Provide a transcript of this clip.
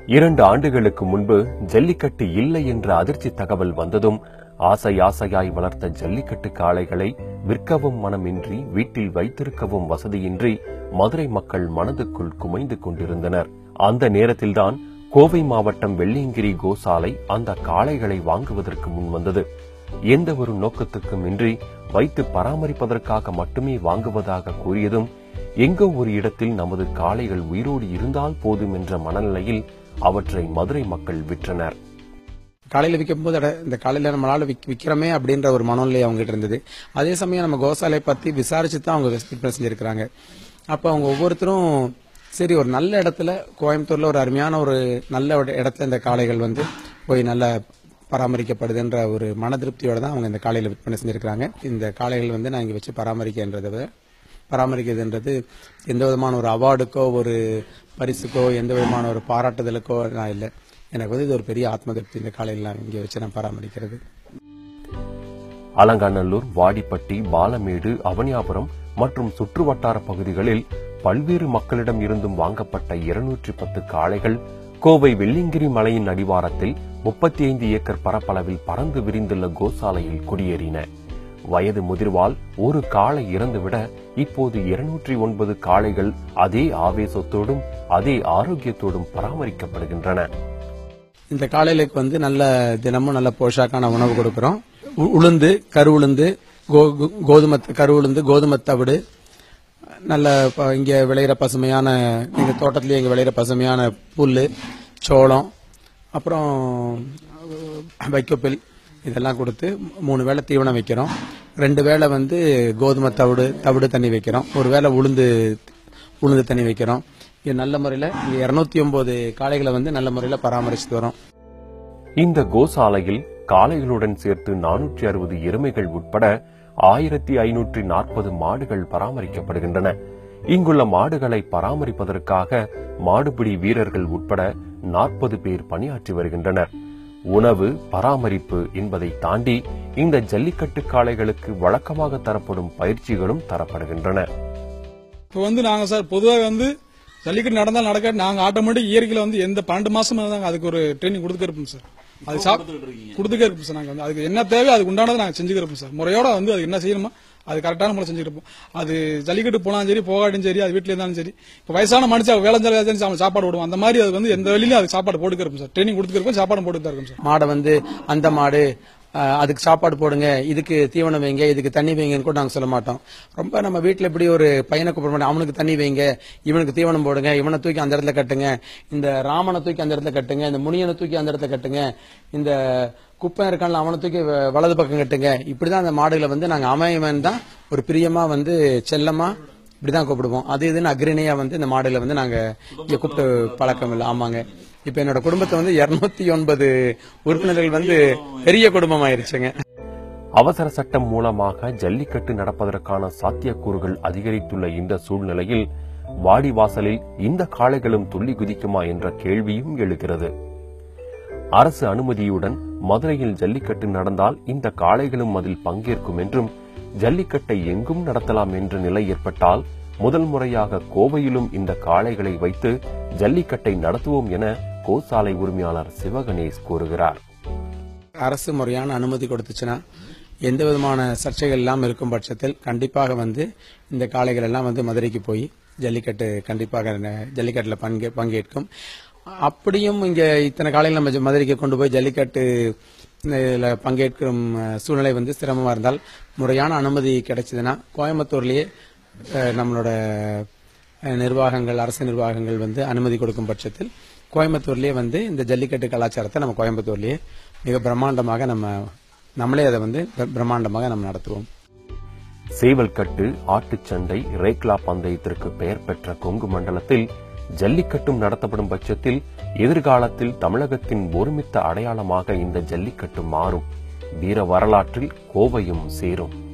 இரண்டு ஆண்டுகளுக்கு முன்பு ஜல்லிக்கட்டு இல்லை என்ற அதிர்ச்சி தகவல் வந்ததும் ஆசை ஆசையாய் வளர்த்த ஜல்லிக்கட்டு காளைகளை விற்கவும் மனமின்றி வீட்டில் வைத்திருக்கவும் வசதியின்றி மதுரை மக்கள் மனதுக்குள் குமைந்து கொண்டிருந்தனர் அந்த நேரத்தில்தான் கோவை மாவட்டம் வெள்ளியங்கிரி கோசாலை அந்த காளைகளை வாங்குவதற்கு முன் வந்தது எந்த ஒரு நோக்கத்துக்கும் இன்றி வைத்து பராமரிப்பதற்காக மட்டுமே வாங்குவதாக கூறியதும் எங்கோ ஒரு இடத்தில் நமது காளைகள் உயிரோடு இருந்தால் போதும் என்ற மனநிலையில் அவற்றை மதுரை மக்கள் விற்றனர் காலையில விற்கும் போது அட, இந்த காலையில நம்மளால விக்- விக்கிறோமே அப்படின்ற ஒரு மனநிலை அவங்ககிட்ட இருந்தது அதே சமயம் நம்ம கோசாலை பத்தி விசாரிச்சு தான் அவங்க விற்பனை செஞ்சிருக்கிறாங்க அப்ப அவங்க ஒவ்வொருத்தரும் சரி ஒரு நல்ல இடத்துல கோயம்புத்தூர்ல ஒரு அருமையான ஒரு நல்ல ஒரு இடத்துல இந்த காளைகள் வந்து போய் நல்ல பராமரிக்கப்படுதுன்ற ஒரு மன திருப்தியோட தான் அவங்க இந்த காளையில விற்பனை செஞ்சிருக்கிறாங்க இந்த காளைகள் வந்து நான் இங்க வச்சு பராமரிக்கின்றதை விட பராமரிக்கிறதுன்றது எந்த விதமான ஒரு அவார்டுக்கோ ஒரு பரிசுக்கோ எந்த விதமான ஒரு பாராட்டுதலுக்கோ நான் இல்லை எனக்கு வந்து இது ஒரு பெரிய ஆத்ம திருப்தி இந்த காலையில் நான் இங்கே வச்சு நான் பராமரிக்கிறது அலங்காநல்லூர் வாடிப்பட்டி பாலமேடு அவனியாபுரம் மற்றும் சுற்றுவட்டார பகுதிகளில் பல்வேறு மக்களிடம் இருந்தும் வாங்கப்பட்ட இருநூற்றி பத்து காளைகள் கோவை வெள்ளிங்கிரி மலையின் அடிவாரத்தில் முப்பத்தி ஐந்து ஏக்கர் பரப்பளவில் பறந்து விரிந்துள்ள கோசாலையில் குடியேறின வயது முதிர்வால் ஒரு காளை இறந்துவிட இப்போது இருநூற்றி ஒன்பது காளைகள் அதே ஆவேசத்தோடும் அதே ஆரோக்கியத்தோடும் பராமரிக்கப்படுகின்றன இந்த காலையிலுக்கு வந்து நல்ல தினமும் நல்ல போஷாக்கான உணவு கொடுக்கிறோம் உ- உளுந்து கரு உளுந்து கோ- கோ- கோதுமை கரு உளுந்து கோதுமை தவிடு நல்ல ப- இங்க விளையிற பசுமையான எங்க தோட்டத்திலேயே இங்க விளையிற பசுமையான புல் சோளம் அப்புறம் அஹ், வைக்கோப்பில் இதெல்லாம் கொடுத்து மூணு வேளை தீவனம் வைக்கிறோம் ரெண்டு வேளை வந்து கோதுமை தவிடு தவிடு தண்ணி வைக்கிறோம் ஒரு வேளை உளுந்து உளுந்து தண்ணி வைக்கிறோம் இது நல்ல முறையில் இங்கே இரநூத்தி ஒன்பது காளைகளை வந்து நல்ல முறையில் பராமரிச்சுட்டு வரோம் இந்த கோசாலையில் காளைகளுடன் சேர்த்து நானூற்றி அறுபது எருமைகள் உட்பட ஆயிரத்தி ஐநூற்றி நாற்பது மாடுகள் பராமரிக்கப்படுகின்றன இங்குள்ள மாடுகளை பராமரிப்பதற்காக மாடுபிடி வீரர்கள் உட்பட நாற்பது பேர் பணியாற்றி வருகின்றனர் உணவு பராமரிப்பு என்பதை தாண்டி இந்த ஜல்லிக்கட்டு காளைகளுக்கு வழக்கமாக தரப்படும் பயிற்சிகளும் தரப்படுகின்றன இப்போ வந்து நாங்க சார் பொதுவாக வந்து ஜல்லிக்கட்டு நடந்தால் நடக்க நாங்க ஆட்டோமேட்டிக் இயற்கையில வந்து எந்த பன்னெண்டு மாசம் இருந்தாங்க அதுக்கு ஒரு ட்ரைனிங் கொடுத்துக்க இருப்போம் சார் அது சாப் கொடுத்துக்க இருப்போம் சார் நாங்க வந்து அதுக்கு என்ன தேவை அதுக்கு உண்டானதை நாங்க செஞ்சுக்க இருப்போம் சார் முறையோட வந்து அது என்ன செய்யணுமோ அது கரெக்டான முறை செஞ்சுட்டு இருப்போம் அது ஜல்லிக்கட்டு போனாலும் சரி போகாட்டும் சரி அது வீட்டில் இருந்தாலும் சரி இப்போ வயசான மனுஷன் வேலை சரி அவன் சாப்பாடு விடுவோம் அந்த மாதிரி அது வந்து எந்த வழியிலும் அதுக்கு சாப்பாடு போட்டுக்க இருப்போம் சார் ட்ரைனிங் கொடுத்துக்க இருப்போம் சாப்பாடு போட்டு தான் இருக்கும் சார் மாடை வந்து அந்த மாடு அஹ், அதுக்கு சாப்பாடு போடுங்க இதுக்கு தீவனம் வைங்க இதுக்கு தண்ணி வைங்கன்னு கூட நாங்கள் சொல்ல மாட்டோம் ரொம்ப நம்ம வீட்டில் இப்படி ஒரு பையனை கூப்பிட மாட்டோம் அவனுக்கு தண்ணி வைங்க இவனுக்கு தீவனம் போடுங்க இவனை தூக்கி அந்த இடத்துல கட்டுங்க இந்த ராமனை தூக்கி அந்த இடத்துல கட்டுங்க இந்த முனியனை தூக்கி அந்த இடத்துல கட்டுங்க இந்த குப்பை இருக்கான்ல அவனை தூக்கி வ- வலது பக்கம் கட்டுங்க இப்படிதான் அந்த மாடுகளை வந்து நாங்கள் அமையவன் தான் ஒரு பிரியமா வந்து செல்லமா இப்படிதான் கூப்பிடுவோம் அது இதுன்னு அக்ரணியா வந்து இந்த மாடுகளை வந்து நாங்க இங்க கூப்பிட்டு பழக்கம் இல்லை ஆமாங்க இப்ப என்னோட குடும்பத்தை வந்து இருநூத்தி ஒன்பது உறுப்பினர்கள் வந்து பெரிய குடும்பம் ஆயிருச்சுங்க அவசர சட்டம் மூலமாக ஜல்லிக்கட்டு நடப்பதற்கான சாத்தியக்கூறுகள் அதிகரித்துள்ள இந்த சூழ்நிலையில் வாடிவாசலில் இந்த காளைகளும் துள்ளி குதிக்குமா என்ற கேள்வியும் எழுகிறது அரசு அனுமதியுடன் மதுரையில் ஜல்லிக்கட்டு நடந்தால் இந்த காளைகளும் அதில் பங்கேற்கும் என்றும் ஜல்லிக்கட்டை எங்கும் நடத்தலாம் என்ற நிலை ஏற்பட்டால் முதல் முறையாக கோவையிலும் இந்த காளைகளை வைத்து ஜல்லிக்கட்டை நடத்துவோம் என கோசாலை உரிமையாளர் சிவகணேஷ் கூறுகிறார் அரசு முறையான அனுமதி கொடுத்துச்சுன்னா எந்த விதமான சர்ச்சைகள் இல்லாமல் இருக்கும் பட்சத்தில் கண்டிப்பாக வந்து இந்த காளைகள் எல்லாம் வந்து மதுரைக்கு போய் ஜல்லிக்கட்டு கண்டிப்பாக ந- ஜல்லிக்கட்டுல பங்கே பங்கேற்கும் அப்படியும் இங்க இத்தனை காலையில் நம்ம ஜ- மதுரைக்கு கொண்டு போய் ஜல்லிக்கட்டு இதுல பங்கேற்கும் அஹ், சூழ்நிலை வந்து சிரமமா இருந்தால் முறையான அனுமதி கிடைச்சதுன்னா கோயம்புத்தூர்லயே அஹ், நம்மளோட அஹ், நிர்வாகங்கள் அரசு நிர்வாகங்கள் வந்து அனுமதி கொடுக்கும் பட்சத்தில் கோயம்புத்தூர்லயே வந்து இந்த ஜல்லிக்கட்டு கலாச்சாரத்தை நம்ம கோயம்புத்தூர்லயே மிக பிரம்மாண்டமாக நம்ம நம்மளே அதை வந்து பிர- பிரம்மாண்டமாக நம்ம நடத்துவோம் சேவல்கட்டு ஆட்டுச்சண்டை ரேக்லா பந்தயத்திற்கு பெயர் பெற்ற கொங்கு மண்டலத்தில் ஜல்லிக்கட்டும் நடத்தப்படும் பட்சத்தில் எதிர்காலத்தில் தமிழகத்தின் ஒருமித்த அடையாளமாக இந்த ஜல்லிக்கட்டு மாறும் வீர வரலாற்றில் கோவையும் சேரும்